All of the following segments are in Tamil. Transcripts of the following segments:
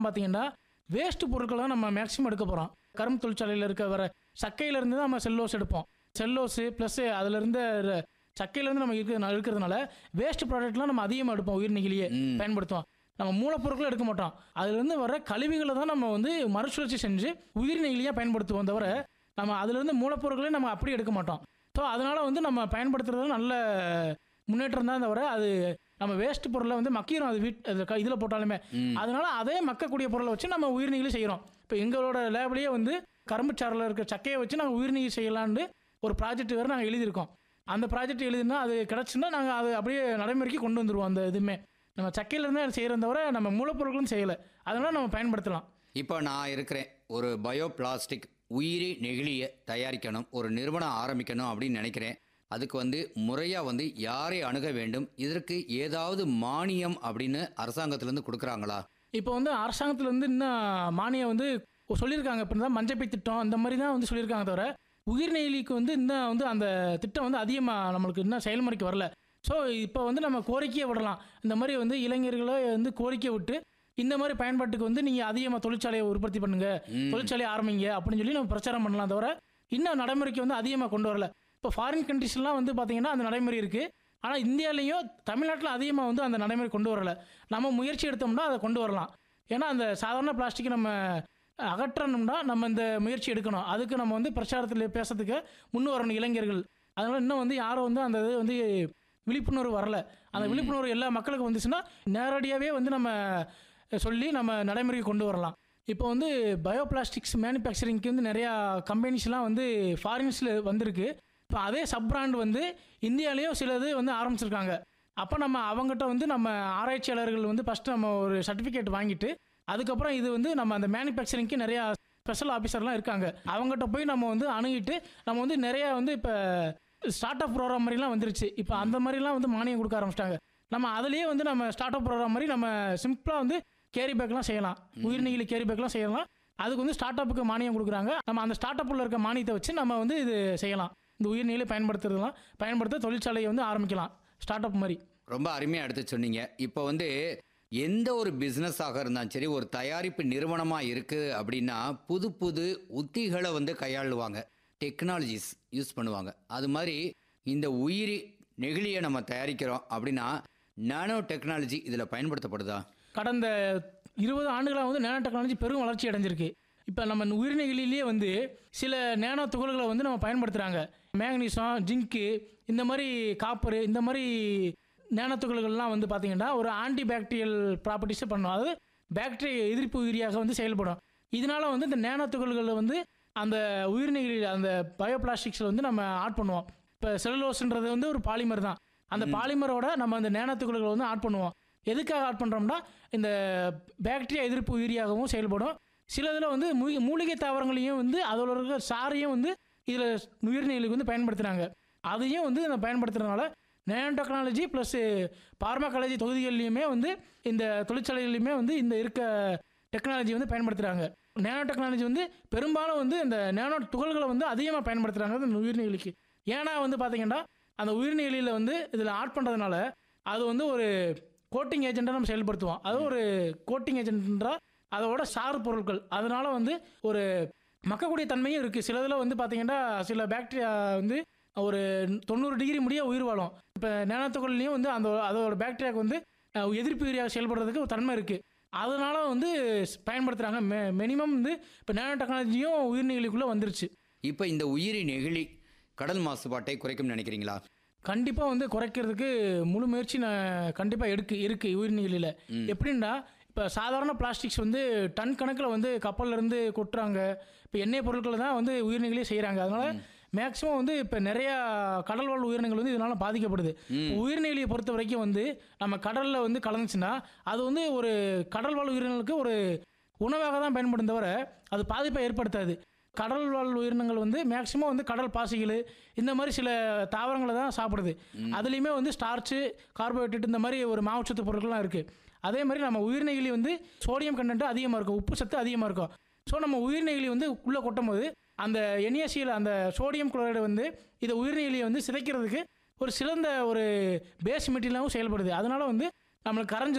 பார்த்தீங்கன்னா வேஸ்ட் பொருட்களை தான் நம்ம மேக்ஸிமம் எடுக்க போகிறோம் கரும்பு தொழிற்சாலையில் இருக்க வர சக்கையிலேருந்து தான் நம்ம செல்லோஸ் எடுப்போம் செல்லோஸு ப்ளஸ் அதுலேருந்து சக்கையிலேருந்து நம்ம இருக்கிறது இருக்கிறதுனால வேஸ்ட் ப்ராடக்ட்லாம் நம்ம அதிகமாக எடுப்போம் உயிர் நெகிழியை ம். பயன்படுத்துவோம் நம்ம மூலப்பொருட்களை எடுக்க மாட்டோம் அதுலேருந்து வர கழிவுகளை தான் நம்ம வந்து மறுசுழற்சி செஞ்சு உயிர் நெகிழியாக பயன்படுத்துவோம் தவிர நம்ம அதுலேருந்து மூலப்பொருட்களை நம்ம அப்படியே எடுக்க மாட்டோம் ஸோ அதனால் வந்து நம்ம பயன்படுத்துறது நல்ல முன்னேற்றம் தான் தவிர அது நம்ம வேஸ்ட் பொருளை வந்து மக்கிரும் அது வீட் இதில் போட்டாலுமே ம். அதனால அதே மக்கக்கூடிய பொருளை வச்சு நம்ம உயிர்நீகி செய்கிறோம் இப்போ எங்களோட லேப்லேயே வந்து கரும்பு சாறில் இருக்க சக்கையை வச்சு நாங்கள் உயிர்நீகி செய்யலான்னு ஒரு ப்ராஜெக்ட் வேறு நாங்கள் எழுதியிருக்கோம் அந்த ப்ராஜெக்ட் எழுதினா அது கிடச்சுன்னா நாங்கள் அது அப்படியே நடைமுறைக்கு கொண்டு வந்துருவோம் அந்த இதுவுமே நம்ம சக்கையிலேருந்து செய்கிறத தவிர நம்ம மூலப்பொருட்களும் செய்யலை அதனால நம்ம பயன்படுத்தலாம் இப்போ நான் இருக்கிறேன் ஒரு பயோ பிளாஸ்டிக் உயிரி நெகிழியை தயாரிக்கணும் ஒரு நிறுவனம் ஆரம்பிக்கணும் அப்படின்னு நினைக்கிறேன் அதுக்கு வந்து முறையாக வந்து யாரை அணுக வேண்டும் இதற்கு ஏதாவது மானியம் அப்படின்னு அரசாங்கத்திலேருந்து கொடுக்குறாங்களா இப்போ வந்து அரசாங்கத்துலேருந்து இன்னும் மானியம் வந்து சொல்லியிருக்காங்க இப்போ தான் மஞ்சப்பை திட்டம் இந்த மாதிரி தான் வந்து சொல்லியிருக்காங்க தவிர உயிர்நெகிழிக்கு வந்து இன்னும் வந்து அந்த திட்டம் வந்து அதிகமாக நம்மளுக்கு இன்னும் செயல்முறைக்கு வரல ஸோ இப்போ வந்து நம்ம கோரிக்கையை விடலாம் இந்த மாதிரி வந்து இளைஞர்களை வந்து கோரிக்கை விட்டு இந்த மாதிரி பயன்பாட்டுக்கு வந்து நீங்கள் அதிகமாக தொழிற்சாலையை உற்பத்தி பண்ணுங்க ம். தொழிற்சாலையை ஆரம்பிங்க அப்படின்னு சொல்லி நம்ம பிரச்சாரம் பண்ணலாம் தவிர இன்னும் நடைமுறைக்கு வந்து அதிகமாக கொண்டு வரல இப்போ ஃபாரின் கண்ட்ரிஸ்லாம் வந்து பார்த்தீங்கன்னா அந்த நடைமுறை இருக்குது ஆனால் இந்தியாலேயும் தமிழ்நாட்டில் அதிகமாக வந்து அந்த நடைமுறை கொண்டு வரல நம்ம முயற்சி எடுத்தோம்னா அதை கொண்டு வரலாம் ஏன்னா அந்த சாதாரண பிளாஸ்டிக்கை நம்ம அகற்றணும்னா நம்ம இந்த முயற்சி எடுக்கணும் அதுக்கு நம்ம வந்து பிரச்சாரத்தில் பேசுறதுக்கு முன் வரணும் இளைஞர்கள் அதனால இன்னும் வந்து யாரும் வந்து அந்த இது வந்து விழிப்புணர்வு வரல அந்த விழிப்புணர்வு எல்லா மக்களுக்கும் வந்துச்சுன்னா நேரடியாகவே வந்து நம்ம சொல்லி நம்ம நடைமுறைக்கு கொண்டு வரலாம் இப்போ வந்து பயோ பிளாஸ்டிக்ஸ் மேனுஃபேக்சரிங்க்கு வந்து நிறையா கம்பெனிஸ்லாம் வந்து ஃபாரின்ஸில் வந்திருக்கு இப்போ அதே சப் பிராண்ட் வந்து இந்தியாலேயும் சிலது வந்து ஆரம்பிச்சிருக்காங்க அப்போ நம்ம அவங்ககிட்ட வந்து நம்ம ஆராய்ச்சியாளர்கள் வந்து ஃபஸ்ட்டு நம்ம ஒரு சர்டிஃபிகேட் வாங்கிட்டு அதுக்கப்புறம் இது வந்து நம்ம அந்த மேனுஃபேக்சரிங்க்கு நிறையா ஸ்பெஷல் ஆஃபீஸர்லாம் இருக்காங்க அவங்ககிட்ட போய் நம்ம வந்து அணுகிட்டு நம்ம வந்து நிறையா வந்து இப்போ ஸ்டார்ட் அப் ப்ரோக்ராம் மாதிரிலாம் வந்துருச்சு இப்போ அந்த மாதிரிலாம் வந்து மானியம் கொடுக்க ஆரம்பிச்சிட்டாங்க நம்ம அதுலேயே வந்து நம்ம ஸ்டார்ட் அப் ப்ரோக்ராம் மாதிரி நம்ம சிம்பிளாக வந்து கேரி பேக்லாம் செய்யலாம் உயிர்நெகிழி கேரி பேக்லாம் செய்யலாம் அதுக்கு வந்து ஸ்டார்ட் அப்புக்கு மானியம் கொடுக்குறாங்க நம்ம அந்த ஸ்டார்ட் அப்பில் இருக்க மானியத்தை வச்சு நம்ம வந்து இது செய்யலாம் இந்த உயிர்நீலை பயன்படுத்துறதுலாம் பயன்படுத்த தொழிற்சாலையை வந்து ஆரம்பிக்கலாம் ஸ்டார்ட் அப் மாதிரி ரொம்ப அருமையாக எடுத்து சொன்னீங்க இப்போ வந்து எந்த ஒரு பிஸ்னஸாக இருந்தாலும் சரி ஒரு தயாரிப்பு நிறுவனமாக இருக்குது அப்படின்னா புது புது உத்திகளை வந்து கையாளுவாங்க டெக்னாலஜிஸ் யூஸ் பண்ணுவாங்க அது மாதிரி இந்த உயிரி நெகிழியை நம்ம தயாரிக்கிறோம் அப்படின்னா நானோ டெக்னாலஜி இதில் பயன்படுத்தப்படுதா கடந்த இருபது ஆண்டுகளாக வந்து நேனோ டெக்னாலஜி பெரும் வளர்ச்சி அடைஞ்சிருக்கு இப்போ நம்ம உயிர்நெகிழிலேயே வந்து சில நேனோ துகள்களை வந்து நம்ம பயன்படுத்துகிறாங்க மேக்னீசியம் ஜிங்க்கு இந்த மாதிரி காப்பரு இந்த மாதிரி நேனோ துகள்கள்லாம் வந்து பார்த்தீங்கன்னா ஒரு ஆன்டி பாக்டீரியல் ப்ராப்பர்ட்டிஸை பண்ணும் அதாவது பாக்டீரியா எதிர்ப்பு உயிரியாக வந்து செயல்படும் இதனால வந்து இந்த நேனோ துகள்களை வந்து அந்த உயிர்நெகிழி அந்த பயோபிளாஸ்டிக்ஸில் வந்து நம்ம ஆட் பண்ணுவோம் இப்போ செல்லுலோஸ்ன்றது வந்து ஒரு பாலிமர் தான் அந்த பாலிமரோட நம்ம அந்த நேனோ துகள்களை வந்து ஆட் பண்ணுவோம் எதுக்காக ஆட் பண்ணுறோம்னா இந்த பாக்டீரியா எதிர்ப்பு உயிரியாகவும் செயல்படும் சிலதில் வந்து மூ- மூலிகை தாவரங்களையும் வந்து அதோட இருக்கிற சாரையும் வந்து இதில் உயிர்நீலுக்கு வந்து பயன்படுத்துகிறாங்க அதையும் வந்து நம்ம பயன்படுத்துறதுனால நேனோ டெக்னாலஜி ப்ளஸ் பார்மாகாலஜி தொகுதிகள்லையுமே வந்து இந்த தொழிற்சாலைகள்லையுமே வந்து இந்த இருக்க டெக்னாலஜி வந்து பயன்படுத்துகிறாங்க நேனோ டெக்னாலஜி வந்து பெரும்பாலும் வந்து இந்த நேனோ துகள்களை வந்து அதிகமாக பயன்படுத்துகிறாங்க இந்த உயிர்நீலிக்கு ஏன்னா வந்து பார்த்தீங்கன்னா அந்த உயிர்நீலியில் வந்து இதில் ஆட் பண்ணுறதுனால அது வந்து ஒரு கோட்டிங் ஏஜென்ட்டாக நம்ம செயல்படுத்துவோம் அது ஒரு கோட்டிங் ஏஜென்ட்ன்றா அதோட சாறு பொருட்கள் அதனால வந்து ஒரு மக்கக்கூடிய தன்மையும் இருக்குது சிலதில் வந்து பார்த்தீங்கன்னா சில பாக்டீரியா வந்து ஒரு தொண்ணூறு டிகிரி முடிய உயிர் வாழும் இப்போ நேனத்துகள்லையும் வந்து அந்த அதோட பாக்டீரியாவுக்கு வந்து அஹ், எதிர்ப்பு உயிரியாக செயல்படுறதுக்கு ஒரு தன்மை இருக்குது அதனால வந்து பயன்படுத்துகிறாங்க மெ மினிமம் வந்து இப்போ நேனோ டெக்னாலஜியும் உயிர்நீலிக்குள்ளே வந்துருச்சு இப்போ இந்த உயிரி நெகிழி கடல் மாசுபாட்டை குறைக்கும்னு நினைக்கிறீங்களா கண்டிப்பாக வந்து குறைக்கிறதுக்கு முழு முயற்சி நான் கண்டிப்பாக எடுக்கு இருக்குது உயிர்நீலில் எப்படின்னா இப்போ சாதாரண பிளாஸ்டிக்ஸ் வந்து டன் கணக்கில் வந்து கப்பல்ல இருந்து கொட்டுறாங்க இப்போ எண்ணெய் பொருட்களை தான் வந்து உயிர்நீங்களே செய்கிறாங்க அதனால மேக்ஸிமம் வந்து இப்போ நிறையா கடல் வாழ் உயிரினங்கள் வந்து இதனால பாதிக்கப்படுது உயிர்நீலியை பொறுத்த வரைக்கும் வந்து நம்ம கடலில் வந்து கலந்துச்சுன்னா அது வந்து ஒரு கடல் வாழ் உயிரினங்களுக்கு ஒரு உணவாக தான் பயன்படும் தவிர அது பாதிப்பை ஏற்படுத்தாது கடல் வாழ் உயிரினங்கள் வந்து மேக்ஸிமம் வந்து கடல் பாசிகள் இந்த மாதிரி சில தாவரங்களை தான் சாப்பிடுது அதுலேயுமே வந்து ஸ்டார்ச்சு கார்போஹைட்ரேட் இந்த மாதிரி ஒரு மாவுச்சத்து பொருட்கள்லாம் இருக்குது அதே மாதிரி நம்ம உயிர்நெகிழி வந்து சோடியம் கண்டென்ட் அதிகமாக இருக்கும் உப்பு சத்து அதிகமாக இருக்கும் ஸோ நம்ம உயிர்நெகிழி வந்து உள்ளே கொட்டும் போது அந்த என்ஏசியில் அந்த சோடியம் குளோரைடு வந்து இதை உயிர்நெகிழியை வந்து சிதைக்கிறதுக்கு ஒரு சிறந்த ஒரு பேஸ் மெட்டீரியலாகவும் செயல்படுது அதனால வந்து நம்மளுக்கு கரைஞ்சிரும்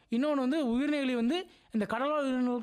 இன்னொன்று வந்து உயிர்நெகிழி வந்து இந்த கடலோர உயிரினங்களுக்கு